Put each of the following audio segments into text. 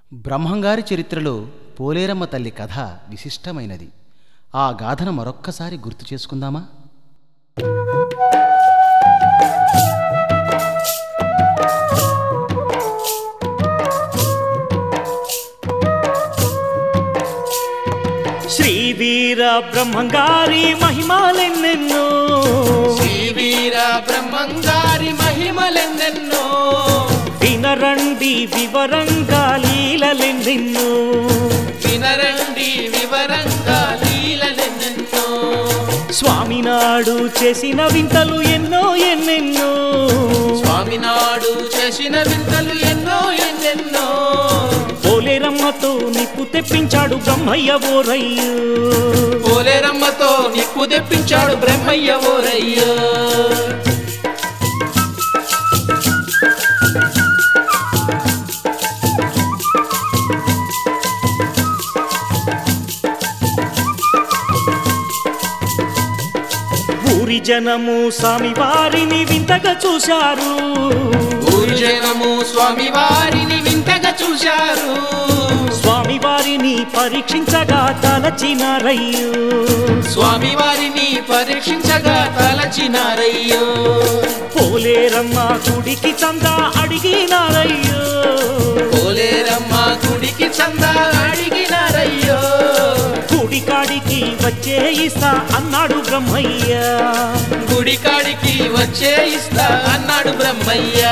బ్రహ్మంగారి చరిత్రలో పోలేరమ్మ తల్లి కథ విశిష్టమైనది ఆ గాథను మరొక్కసారి గుర్తు చేసుకుందామా శ్రీ వీర బ్రహ్మంగారి మహిమాలెన్నెన్నో శ్రీవీర బ్రహ్మంగారి మహిమలెన్నెన్నో వినరండి వివరంగా లీలలెన్నెన్నో వినరండి వివరంగా లీలలెన్నెన్నో స్వామినాడు చేసిన వింతలు ఎన్నో ఎన్నెన్నో స్వామినాడు చేసిన వింతలు ఎన్నో ఎన్నెన్నో పోలేరమ్మతో నిప్పు తెప్పించాడు బ్రహ్మయ్య ఓరయ్యో పోలేరమ్మతో నిప్పు తెప్పించాడు బ్రహ్మయ్య ఓరయ్యో ఊరి జనము స్వామి వారిని వింతగా చూశారు ఊరి జనము స్వామి వారిని వింతగా చూశారు స్వామి వారిని పరీక్షించగా తలచినారయ్యో స్వామి వారిని పరీక్షించగా తలచినారయ్యో పోలేరమ్మ గుడికి చందా అడిగినారయ్యో పోలేరమ్మ గుడికి చందా అడిగినారయ్యో గుడి కాడికి వచ్చే ఇస్తా అన్నాడు బ్రహ్మయ్య గుడి కాడికి వచ్చే ఇస్తా అన్నాడు బ్రహ్మయ్య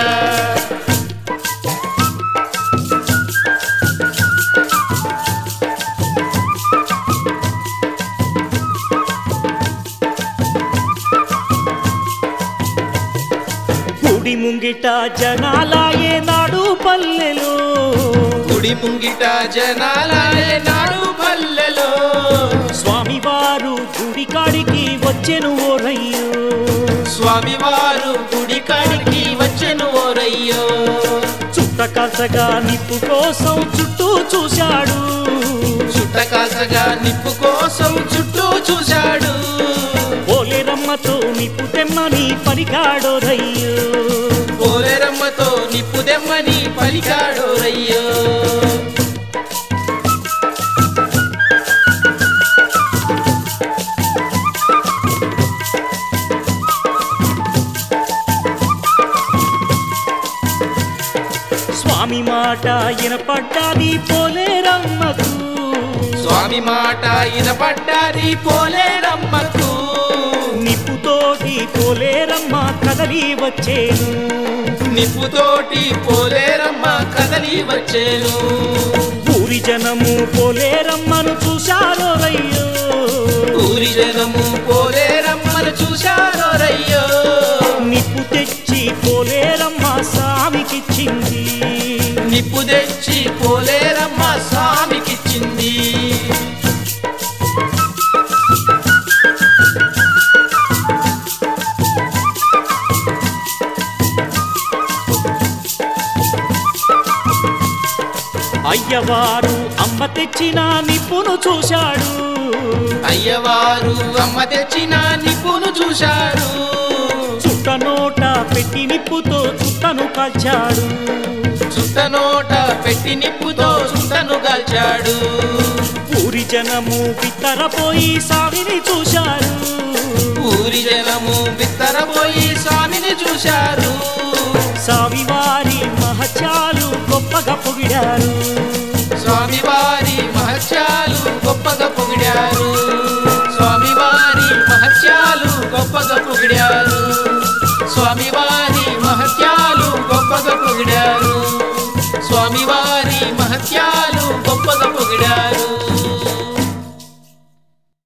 గుడి ముంగిట జనాలాయే నాడు పల్లెలో గుడి ముంగిట జనాలే నాడు పల్లెలో స్వామివారు గుడి కాడికి వచ్చెను ఓరయ్యో స్వామివారు గుడి కాడికి వచ్చెను ఓరయ్యో చుట్ట కాసగా నిప్పు కోసం చుట్టూ చూశాడు చుట్టకాసగా నిప్పు కోసం చుట్టూ చూశాడు పోలేరమ్మతో నిప్పు తెమ్మని పలికాడో రయ్యో పోలేరమ్మతో నిప్పు దెమ్మని పలికాడు రయ్యో స్వామి మాట వినపడ్డాది పోలేరమ్మకు స్వామి మాట ఇనపడ్డాది పోలేరమ్మకు నిప్పుతోటి పోలేరమ్మ కదలి వచ్చేను నిప్పుతోటి పోలేరమ్మ కదలి వచ్చేను ఊరి జనము పోలేరమ్మను చూశారో రయ్యో ఊరి జనము పోలేరమ్మను చూశారో రయ్యో నిప్పు తెచ్చి పోలేరమ్మ స్వామికిచ్చింది నిప్పు తెచ్చి పోలేరమ్మ స్వామికిచ్చింది అయ్యవారు అమ్మ తెచ్చిన నిప్పును చూశాడు అయ్యవారు అమ్మ తెచ్చిన నిప్పును చూశారు చుట్ట నోట పెట్టి నిప్పుతో చుట్టను కాల్చాడు చుట్ట నోట పెట్టి నిప్పుతో చుట్టను కాల్చాడు ఊరి జనము బిత్తరపోయి సావిని చూశారు ఊరి జనము బిత్తరపోయి స్వామిని చూశారు సావివారి మహత్యాలు గొప్పగా పొగిడారు స్వామివారి మహత్యాలు గొప్పగా పొగిడారు స్వామివారి మహత్యాలు గొప్పగా పొగిడారు స్వామివారి మహత్యాలు గొప్పగా పొగిడారు స్వామివారి మహత్యాలు